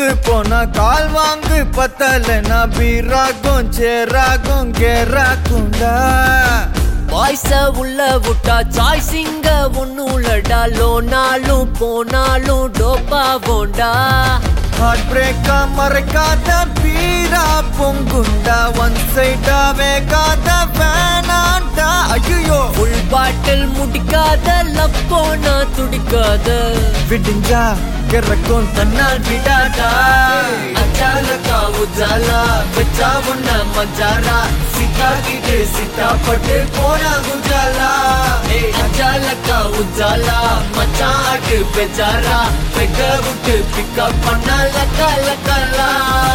போனா கால் வாங்கு பத்தலனா பீராகும் சேராகும் கேராகுண்டா பாய்ஸ உள்ள விட்டா சாய்ஸிங்க ஒன்னுலடா லோனாலும் போனாலும் டோப்பா போண்டா ஹார்ட் பிரேக்கா மறைக்காத பீரா பொங்குண்டா ஒன் சைடா வேகாத வேணாண்டா ஐயோ ஃபுல் பாட்டில் முடிக்காத லவ் போனா துடிக்காத விடிஞ்சா கிறக்கும் தன்னால் விடாதா அச்சாலக்கா உஜாலா வச்சா உன்ன மஜாரா சிக்கா கிட்டு சித்தா பட்டு போனா குஜாலா ஏய் அச்சாலக்கா உஜாலா மச்சான் ஆட்டு பெஜாரா பெக்க விட்டு பிக்கப் பண்ண லக்கா லக்கலா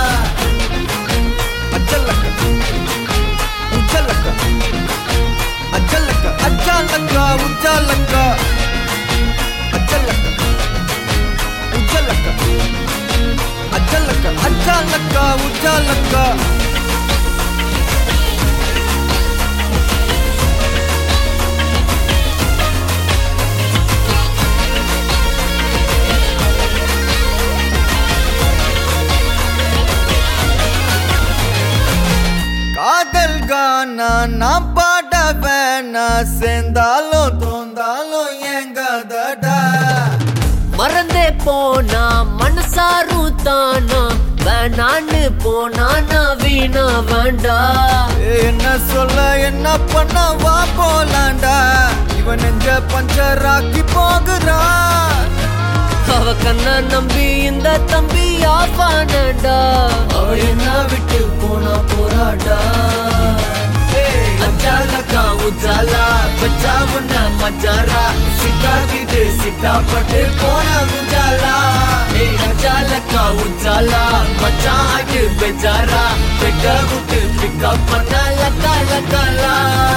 அச்சல்லக்க உச்சல்லக்க அச்சல்லக்க அச்சாலக்க உச்சாலக்க அச்சல்லக்க உச்சல்லக்க அச்சல்லக்க அச்சாலக்க உச்சாலக்க காதல் கானா நான் பாட வேணா சேர்ந்தாலும் தோந்தாலும் எங்காதடா மறந்தே போனா மனசாரும் தானா வேணான்னு போனா நான் வீணா வேண்டா என்ன சொல்ல என்ன பண்ண வா போலாண்டா இவன் நெஞ்ச பஞ்சராக்கி போகுறான் அவ கண்ண நம்பி இந்த தம்பி ஆப்பானடா அவ என்ன விட்டு போனா போராடா அச்சாலக்கா உஜாலா பச்சா முன்ன மச்சாரா சிக்கா கிட்டு சித்தா பட்டு போனா குஜாலா ஏய் அச்சாலக்கா உஜாலா மச்சா ஆட்டு பெஜாரா பெக்க விட்டு பிக்கப் பண்ண லக்கா லக்கலா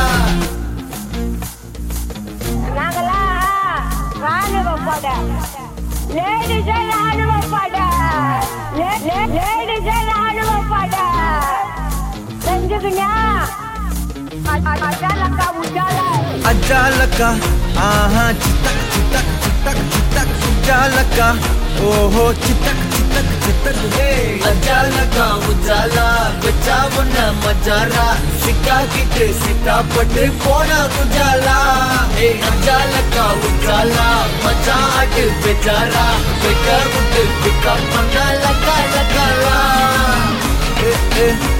நாங்களாம் ராணுவ பட லேடிஸ் ராணுவ பட லேடிஸ் ராணுவ பட செஞ்சுக்கி냐 அஜாலக்கா உஜாலா அஜாலக்கா ஆஹா சித்தக் சித்தக் சித்தக் சித்தக் உஜாலக்கா ஓஹோ சித்தக் சித்தக் சித்தக் ஹே அஜாலக்கா உஜாலா வச்சா உன்ன மஜாரா சிக்கா கிட்டு சித்தா பட்டு போனா குஜாலா ஏ அஜாலக்கா உஜாலா மச்சா ஆட்டு பெஜாரா பெக்க விட்டு பிக்கப் பண்ண லக்கா லக்கலா ஏ, ஏ